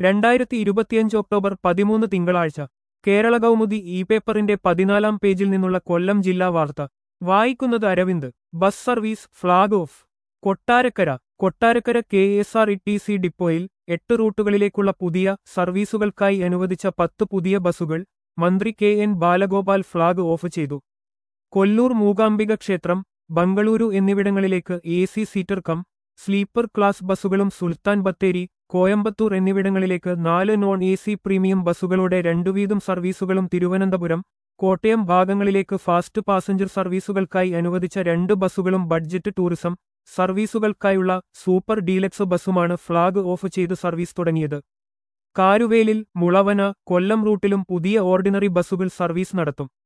രണ്ടായിരത്തി ഇരുപത്തിയഞ്ച് ഒക്ടോബർ പതിമൂന്ന് തിങ്കളാഴ്ച കേരള കൗമുദി ഇ പേപ്പറിന്റെ പതിനാലാം പേജിൽ നിന്നുള്ള കൊല്ലം ജില്ലാ വാർത്ത വായിക്കുന്നത് Aravind bus service flag off Kottarakkara Kottarakkara K S R T C സി ഡിപ്പോയിൽ എട്ട് റൂട്ടുകളിലേക്കുള്ള പുതിയ സർവീസുകൾക്കായി അനുവദിച്ച പത്ത് പുതിയ ബസുകൾ മന്ത്രി K N Balagopal flag off ചെയ്തു കൊല്ലൂർ മൂകാംബിക ക്ഷേത്രം ബംഗളൂരു എന്നിവിടങ്ങളിലേക്ക് A C seater cum sleeper class ബസുകളും സുൽത്താൻ ബത്തേരി കോയമ്പത്തൂർ എന്നിവിടങ്ങളിലേക്ക് നാല് നോൺ എ സി പ്രീമിയം ബസുകളുടെ രണ്ടു വീതം സർവീസുകളും തിരുവനന്തപുരം കോട്ടയം ഭാഗങ്ങളിലേക്ക് ഫാസ്റ്റ് പാസഞ്ചർ സർവീസുകൾക്കായി അനുവദിച്ച രണ്ട് ബസുകളും ബഡ്ജറ്റ് ടൂറിസം സർവീസുകൾക്കായുള്ള സൂപ്പർ ഡീലക്സ് ബസുമാണ് ഫ്ളാഗ് ഓഫ് ചെയ്ത് സർവീസ് തുടങ്ങിയത് കാരുവേലിൽ മുളവന കൊല്ലം റൂട്ടിലും പുതിയ ഓർഡിനറി ബസുകൾ സർവീസ് നടത്തും